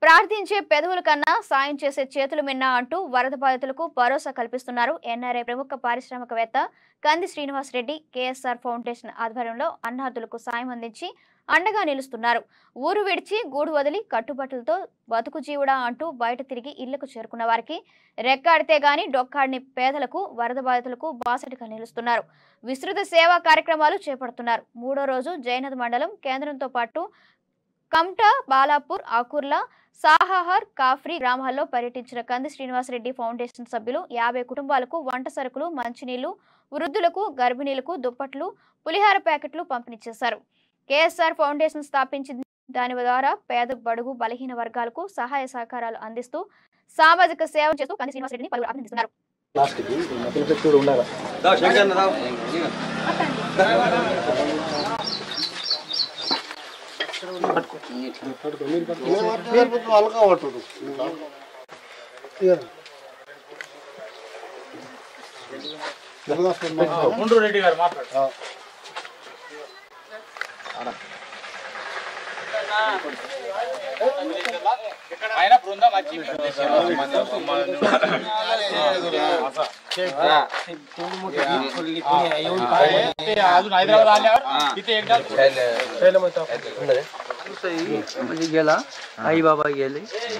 ప్రార్థించే పెదవుల కన్నా సాయం చేసే చేతులు మిన్నా అంటూ వరద బాధితులకు భరోసా కల్పిస్తున్నారు ఎన్ఆర్ఐ ప్రముఖ పారిశ్రామికవేత్త కంది శ్రీనివాస్ రెడ్డి కేఎస్ఆర్ ఫౌండేషన్ ఆధ్వర్యంలో అన్నార్థులకు సాయం అందించి అండగా నిలుస్తున్నారు ఊరు విడిచి గూడు వదిలి కట్టుబట్టలతో బతుకు జీవుడా అంటూ బయట తిరిగి ఇళ్లకు చేరుకున్న వారికి రెక్కాడితే గాని డొక్కాడిని పేదలకు వరద బాధితులకు బాసటిగా నిలుస్తున్నారు విస్తృత సేవా కార్యక్రమాలు చేపడుతున్నారు మూడో రోజు జైనద్ మండలం కేంద్రంతో పాటు కమ్టా బాలాపూర్ ఆకూర్ల సాహాహర్ కాఫ్రీ గ్రామాల్లో పర్యటించిన కంది శ్రీనివాసరెడ్డి ఫౌండేషన్ సభ్యులు యాభై కుటుంబాలకు వంట సరుకులు మంచినీళ్లు వృద్ధులకు గర్భిణీలకు దుప్పట్లు పులిహార ప్యాకెట్లు పంపిణీ చేశారు కేఎస్ఆర్ ఫౌండేషన్ స్థాపించి దాని ద్వారా పేద బడుగు బలహీన వర్గాలకు సహాయ సహకారాలు అందిస్తూ సామాజిక సేవ చేస్తూ కంది శ్రీనివాసరెడ్డిని పలువురు అభినందిస్తున్నారు లాస్ట్కి మధ్యలో పెట్టి కూడా ఉండాలి వాళ్ళగా పట్టుడు ముందు రెడ్డి గారు మాట్లాడు ఆయన బృందం వచ్చి अजून हैदराबाद आल्यावर तिथे एकदा गेला आई बाबा गेले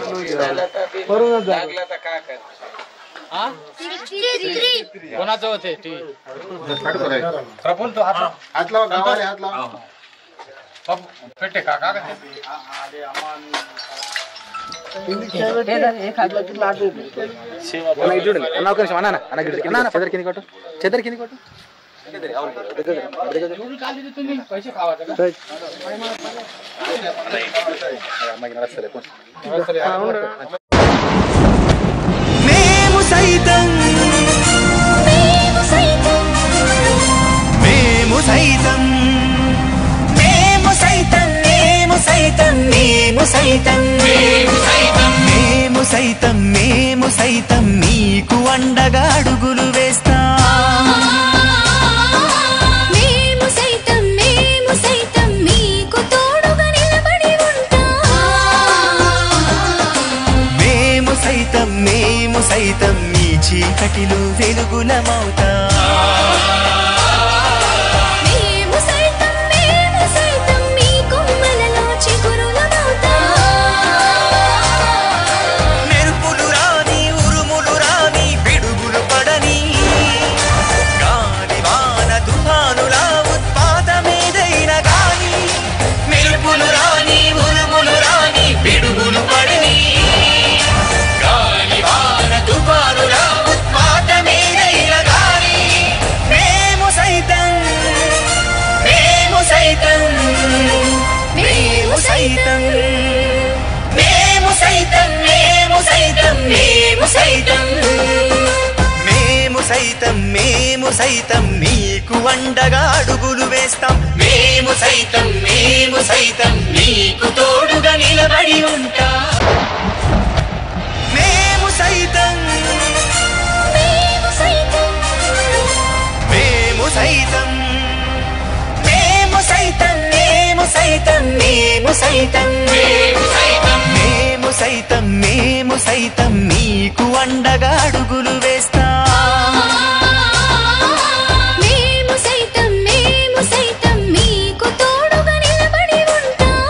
कोणाचं होते टी प्रफुल्ल तो हात అట్లా కావాలి అట్లా పెట్టే కాకా చూడండి అన్న ఒక నిమిషం అన్న అన్న గిడికి అన్న చెదర్ కింది కొట్టు చెదర్ కింది కొట్టు पैसे खावायचे అమ్మాయికి నడుస్తలే కొంచెం మేము సైతం మేము సైతం మేము సైతం మేము సైతం మేము సైతం మేము సైతం మేము సైతం మేము సైతం నీకు అండగా అడుగులు వేస్తా మేము సైతం మేము సైతం మీకు తోడుగా నిలబడి ఉంటాం మేము సైతం మేము సైతం నీ చీకటిలో వెలుగులమవుతా మేము సైతం మేము సైతం మీ కొమ్మలలో చిగురులమవుతాం మెరుపులు రాని ఉరుములు రాని పిడుగులు పడని గాలి వాన తుఫానుల ఉత్పాతమేదైనా గాని మెరుపులు రాని ఉరుములు రాని పిడుగులు పడని గాలి వాన తుఫానుల ఉత్పాతమేదైనా గాని మేము సైతం మేము సైతం మేము సైతం మేము సైతం మేము సైతం మేము సైతం మేము సైతం మేము సైతం నీకు అండగా అడుగులు వేస్తాం మేము సైతం మేము సైతం నీకు తోడుగా నిలబడి ఉంటాం మేము సైతం మేము సైతం మేము సైతం మేము సైతం మేము సైతం మేము సైతం మేము సైతం మేము సైతం మేము సైతం నీకు అండగా అడుగులు వేస్తా మేము సైతం మేము సైతం మీకు తోడుగా నిలబడి ఉంటాం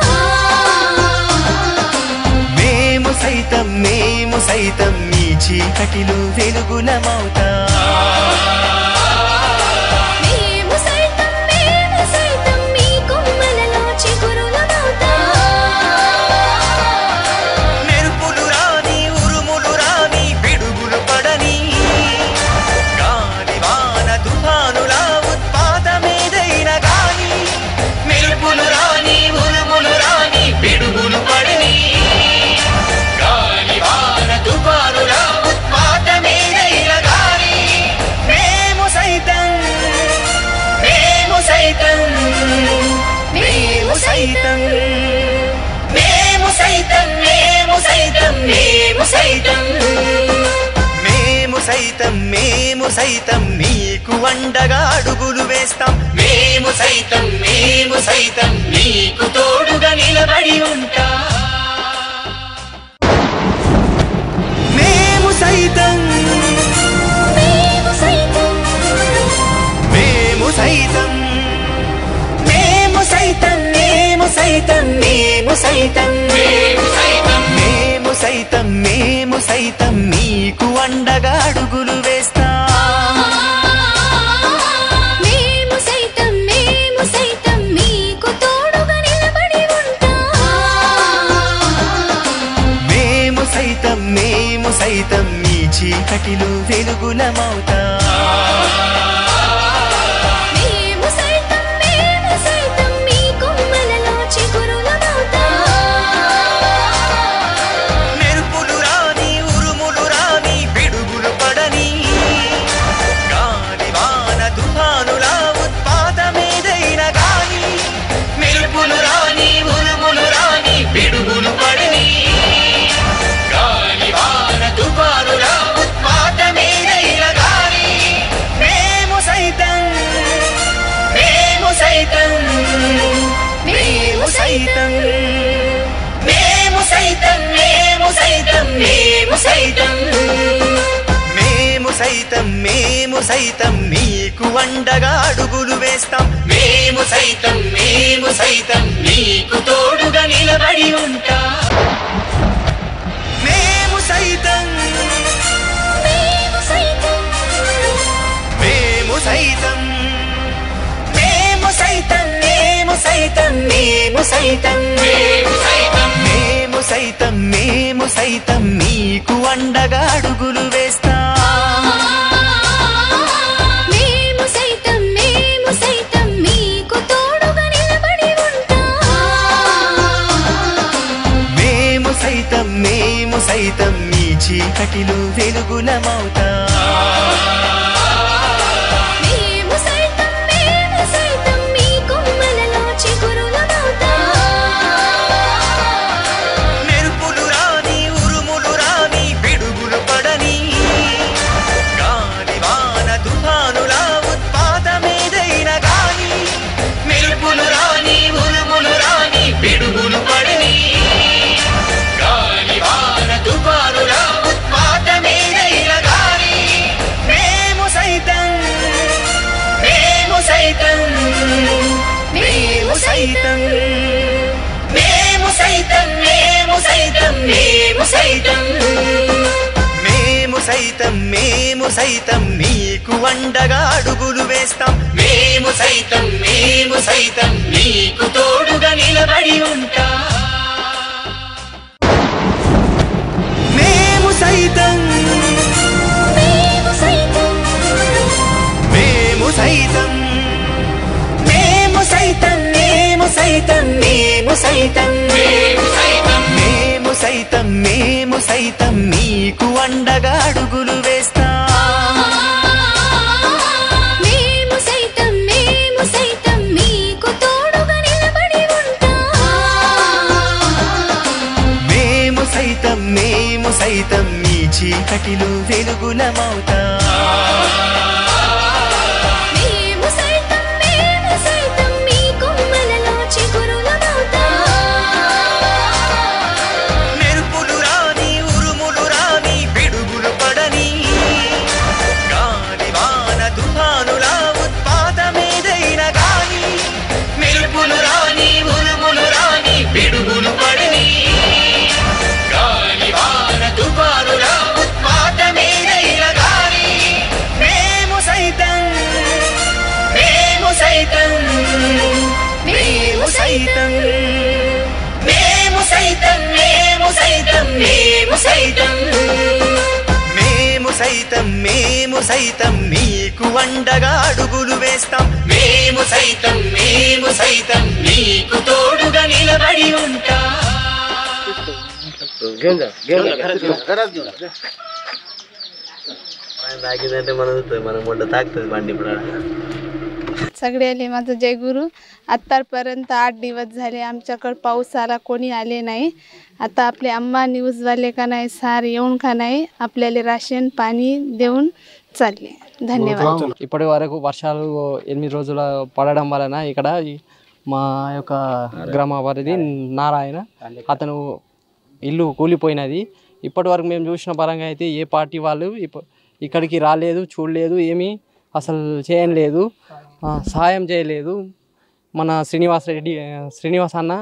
మేము సైతం మేము సైతం నీ చీకటిలో వెలుగులమవుతా మేము సైతం మేము సైతం మీ కొమ్మలలో చిగురులమవుతాం మెరుపులు రాని ఉరుములు రాని పిడుగులు పడని గాలి వాన తుఫానుల ఉత్పాతమేదైనా గాని మెరుపులు రాని ఉరుములు రాని పిడుగులు పడని గాలి వాన తుఫానుల ఉత్పాతమేదైనా గాని మేము సైతం మేము సైతం మేము సైతం మేము సైతం మేము సైతం మేము సైతం మేము సైతం మేము సైతం నీకు అండగా అడుగులు వేస్తాం మేము సైతం మేము సైతం నీకు తోడుగా నిలబడి ఉంటా సైతం మేము సైతం మేము సైతం మేము సైతం నీకు అండగా అడుగులు వేస్తాం మేము సైతం మేము సైతం మీకు తోడుగా నిలబడి ఉంటాం మేము సైతం మేము సైతం నీ చీకటిలో వెలుగులమవుతాం మేము సైతం మేము సైతం మీ కొమ్మలలో చిగురులమవుతాం మెరుపులు రాని ఉరుములు రాని పిడుగులు పడని గాలి వాన తుఫానుల ఉత్పాతమేదైనా గాని మెరుపులు రాని ఉరుములు రాని పిడుగులు పడని గాలి వాన తుఫానుల ఉత్పాతమేదైనా గాని మేము సైతం మేము సైతం మేము సైతం మేము సైతం మేము సైతం మేము సైతం మేము సైతం మేము సైతం నీకు అండగా అడుగులు వేస్తాం మేము సైతం మేము సైతం నీకు తోడుగా నిలబడి ఉంటాం మేము సైతం మేము సైతం మేము సైతం మేము సైతం మేము సైతం మేము సైతం మేము సైతం మేము సైతం మేము సైతం నీకు అండగా అడుగులు వేస్తాం మేము సైతం మేము సైతం మీకు తోడుగా నిలబడి ఉంటాం మేము సైతం మేము సైతం నీ చీకటిలో వెలుగులమవుతాం మేము సైతం మేము సైతం మీ కొమ్మలలో చిగురులమవుతాం మెరుపులు రాని ఉరుములు రాని పిడుగులు పడని గాలి వాన తుఫానుల ఉత్పాతమేదైనా గాని మెరుపులు రాని ఉరుములు రాని పిడుగులు పడని గాలి వాన తుఫానుల ఉత్పాతమేదైనా గాని మేము సైతం మేము సైతం మేము సైతం మేము సైతం మేము సైతం మేము సైతం మేము సైతం మేము సైతం నీకు అండగా అడుగులు వేస్తాం మేము సైతం మేము సైతం నీకు తోడుగా నిలబడి ఉంటాం మేము సైతం మేము సైతం మేము సైతం మేము సైతం మేము సైతం మేము సైతం మేము సైతం మేము సైతం మేము సైతం నీకు అండగా అడుగులు వేస్తాం మేము సైతం మేము సైతం మీకు తోడుగా నిలబడి ఉంటాం మేము సైతం మేము సైతం నీ చీకటిలో వెలుగులమవుతాం మేము సైతం మేము సైతం మీ కొమ్మలలో చిగురులమవుతాం మెరుపులు రాని ఉరుములు రాని పిడుగులు పడని గాలి వాన తుఫానుల ఉత్పాతమేదైనా గాని మెరుపులు రాని ఉరుములు రాని పిడుగులు పడని గాలి వాన తుఫానుల ఉత్పాతమేదైనా గాని మేము సైతం మేము సైతం మేము సైతం మేము సైతం మేము సైతం మేము సైతం మేము సైతం మేము సైతం నీకు అండగా అడుగులు వేస్తాం మేము సైతం మేము సైతం నీకు తోడుగా నిలబడి ఉంటాం తాకిందంటే మనం మనం మొండ తాకుతుంది బండి ఇప్పుడు ఆడ. सगळे आले माझं जयगुरु आत्तापर्यंत आठ दिवस झाले आमच्याकडं पाऊस आला कोणी आले नाही आता आपले अम्मा न्यूजवाले का नाही सार येऊन का नाही आपल्याला राशन पाणी देऊन चालले धन्यवाद ఇప్పటి వరకు వర్షాలు ఎనిమిది రోజుల పడడం వలన ఇక్కడ ఈ మా యొక్క గ్రామ వారిది నారాయణ అతను ఇల్లు కూలిపోయినది ఇప్పటి వరకు మేము చూసిన పరంగా అయితే ఏ పార్టీ వాళ్ళు ఇప్ప- ఇక్కడికి రాలేదు చూడలేదు ఏమీ అసలు చేయలేదు ఆ, సహాయం చేయలేదు మన శ్రీనివాస్ రెడ్డి శ్రీనివాస్ అన్న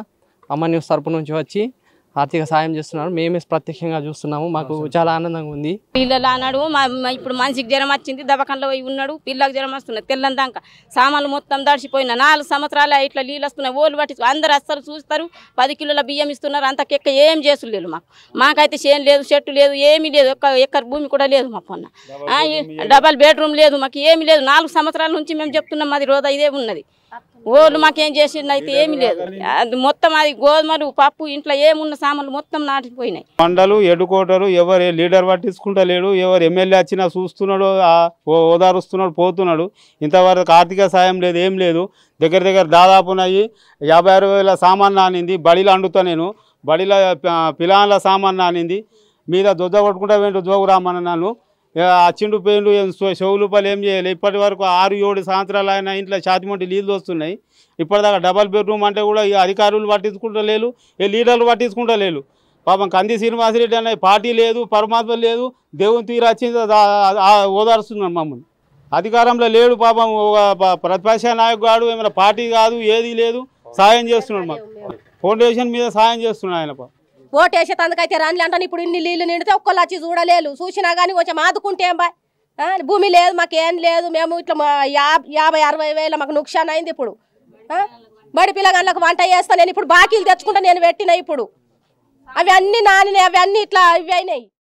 అమ్మ న్యూస్ తరపు నుంచి వచ్చి ఆర్థిక సాయం చేస్తున్నారు మేమే ప్రత్యక్షంగా చూస్తున్నాము మాకు చాలా ఆనందంగా ఉంది పిల్లలు అన్నాడు మా మా ఇప్పుడు మనిషికి జ్వరం వచ్చింది దవాఖానలో పోయి ఉన్నాడు పిల్లలకు జ్వరం వస్తున్నది తెల్లని దాకా సామాన్లు మొత్తం దడిచిపోయిన నాలుగు సంవత్సరాలు ఇట్లా నీళ్ళు వస్తున్నాయి ఓళ్ళు పట్టి అందరు అస్సలు చూస్తారు పది కిలోల బియ్యం ఇస్తున్నారు అంతకెక్క ఏం చేసులేదు మాకు మాకైతే చేను లేదు చెట్టు లేదు ఏమీ లేదు ఒక్క ఎక్కర్ భూమి కూడా లేదు మాకు అన్న ఆ, ఈ డబల్ బెడ్రూమ్ లేదు మాకు ఏమీ లేదు నాలుగు సంవత్సరాల నుంచి మేము చెప్తున్నాం మాది రోజా ఇదే ఉన్నది ఓళ్ళు మాకేం చేసింది అయితే ఏమీ లేదు అది మొత్తం అది గోధుమలు పప్పు ఇంట్లో ఏమున్న సామాన్లు మొత్తం నాటిపోయినాయి మండలు ఎడుకోటరు ఎవరు ఏ లీడర్ పట్టించుకుంటలేడు ఎవరు ఎమ్మెల్యే వచ్చినా చూస్తున్నాడు ఆ ఓ- ఓదారుస్తున్నాడు పోతున్నాడు ఇంతవరకు ఆర్థిక సాయం లేదు ఏం లేదు దగ్గర దగ్గర దాదాపు నాయి యాభై ఆరు వేల సామాన్ నానింది బడిలో అండుతా నేను బడిలో ప- పిలాన్ల సామాన్ నానింది మీద దొద్ద కొట్టుకుంటా వెంటు జోగు రామన్న నన్ను ఇక అచ్చిండు పోయిండు ఏం చెవు- చెవులు పలు ఏం చేయలేదు ఇప్పటి వరకు ఆరు ఏడు సంవత్సరాలు ఆయన ఇంట్లో ఛాతిమంటి నీళ్ళు వస్తున్నాయి ఇప్పటిదాకా డబల్ బెడ్రూమ్ అంటే కూడా ఈ అధికారులు పట్టించుకుంటలేరు ఏ లీడర్లు పట్టించుకుంటలేరు పాపం కంది శ్రీనివాసరెడ్డి అనే పార్టీ లేదు పరమాత్మ లేదు దేవుని తీరు వచ్చింది ఆ- ఆ ఓదారుస్తున్నాడు మమ్మల్ని అధికారంలో లేడు పాపం ఒక ప- ప్రతిపక్ష నాయకు కాదు ఏమైనా పార్టీ కాదు ఏది లేదు సాయం చేస్తున్నాడు మాకు ఫౌండేషన్ మీద సాయం చేస్తున్నాడు ఆయన పాపం ఓటు వేసేటందుకైతే రాని అంటాను ఇప్పుడు ఇన్ని నీళ్లు నిండితే ఒక్కళ్ళు వచ్చి చూడలేరు చూసినా కానీ కొంచెం ఆదుకుంటే ఏం బాయ్ ఆ, భూమి లేదు మాకు ఏం లేదు మేము ఇట్లా మా యా- యాభై అరవై వేల మాకు నుక్సాన్ అయింది ఇప్పుడు ఆ, బడి పిల్లగాళ్ళకు వంట చేస్తా నేను ఇప్పుడు బాకీలు తెచ్చుకుంటా నేను పెట్టిన ఇప్పుడు అవి అన్ని నానినాయి అవి అన్ని ఇట్లా ఇవి అయినాయి